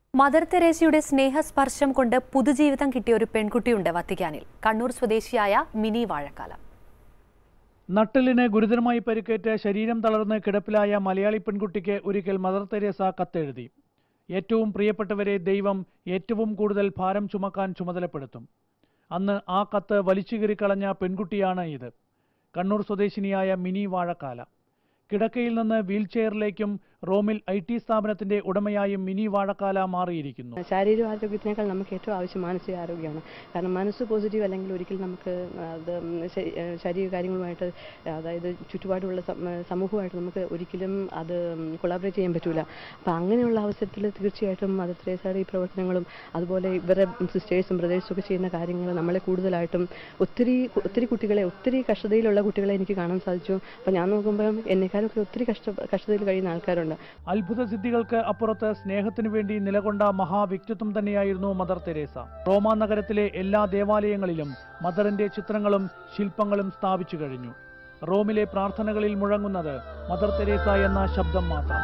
mother തെരേസയുടെ സ്നേഹസ്പർശം കൊണ്ട് പുതുജീവിതം കിട്ടിയ ഒരു പെൺകുട്ടിയുണ്ട് വത്തിക്കാനിൽ കണ്ണൂർ സ്വദേശിയായ മിനി വാഴക്കാല നട്ടലിന് ഗുരുതരമായി പരിക്കേറ്റ് ശരീരം തളർന്ന് കിടപ്പിലായ മലയാളി പെൺകുട്ടിക്ക് ഒരിക്കൽ മദർ തെരേസ കത്തെഴുതി ഏറ്റവും പ്രിയപ്പെട്ടവരെ ദൈവം ഏറ്റവും കൂടുതൽ ഭാരം ചുമക്കാൻ ചുമതലപ്പെടുത്തും അന്ന് ആ കത്ത് വലിച്ചുകീറിക്കളഞ്ഞ പെൺകുട്ടിയാണ് ഇത് കണ്ണൂർ സ്വദേശിനിയായ മിനി വാഴക്കാല കിടക്കയിൽ നിന്ന് വീൽചെയറിലേക്കും റോമിൽ ഐ ടി സ്ഥാപനത്തിന്റെ ഉടമയായും മിനി വാഴക്കാല മാറിയിരിക്കുന്നു ശാരീരിക ആരോഗ്യത്തിനേക്കാൾ നമുക്ക് ഏറ്റവും ആവശ്യം മാനസിക ആരോഗ്യമാണ് കാരണം മനസ്സ് പോസിറ്റീവ് അല്ലെങ്കിൽ ഒരിക്കലും നമുക്ക് അത് ശ- ശാരീരിക കാര്യങ്ങളുമായിട്ട് അതായത് ചുറ്റുപാടുമുള്ള സം- സമൂഹമായിട്ട് നമുക്ക് ഒരിക്കലും അത് കൊളാബറേറ്റ് ചെയ്യാൻ പറ്റൂല അപ്പം അങ്ങനെയുള്ള അവസരത്തിൽ തീർച്ചയായിട്ടും മദർ തെരേസയുടെ ഈ പ്രവർത്തനങ്ങളും അതുപോലെ ഇവരുടെ സിസ്റ്റേഴ്സും ബ്രദേഴ്സും ഒക്കെ ചെയ്യുന്ന കാര്യങ്ങൾ നമ്മളെ കൂടുതലായിട്ടും ഒത്തിരി ഒത്തിരി കുട്ടികളെ ഒത്തിരി കഷ്ടതയിലുള്ള കുട്ടികളെ എനിക്ക് കാണാൻ സാധിച്ചു അപ്പം ഞാൻ നോക്കുമ്പോൾ എന്നെക്കാളൊക്കെ ഒത്തിരി കഷ്ട കഷ്ടതയിൽ കഴിയുന്ന ആൾക്കാരുണ്ട് അത്ഭുത സിദ്ധികൾക്ക് അപ്പുറത്ത് സ്നേഹത്തിനു വേണ്ടി നിലകൊണ്ട മഹാവ്യക്തിത്വം തന്നെയായിരുന്നു മദർ തെരേസ റോമാ നഗരത്തിലെ എല്ലാ ദേവാലയങ്ങളിലും മദറിന്റെ ചിത്രങ്ങളും ശില്പങ്ങളും സ്ഥാപിച്ചു കഴിഞ്ഞു റോമിലെ പ്രാർത്ഥനകളിൽ മുഴങ്ങുന്നത് മദർ തെരേസ എന്ന ശബ്ദം മാത്രം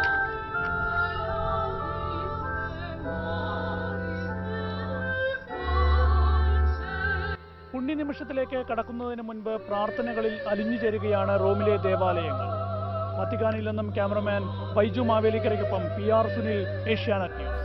പുണ്യനിമിഷത്തിലേക്ക് കടക്കുന്നതിന് മുൻപ് പ്രാർത്ഥനകളിൽ അലിഞ്ഞു ചേരുകയാണ് റോമിലെ ദേവാലയങ്ങൾ വത്തിക്കാനിൽ നിന്നും ക്യാമറമാൻ ബൈജു മാവേലിക്കരയ്ക്കൊപ്പം P R Sunil Asianet news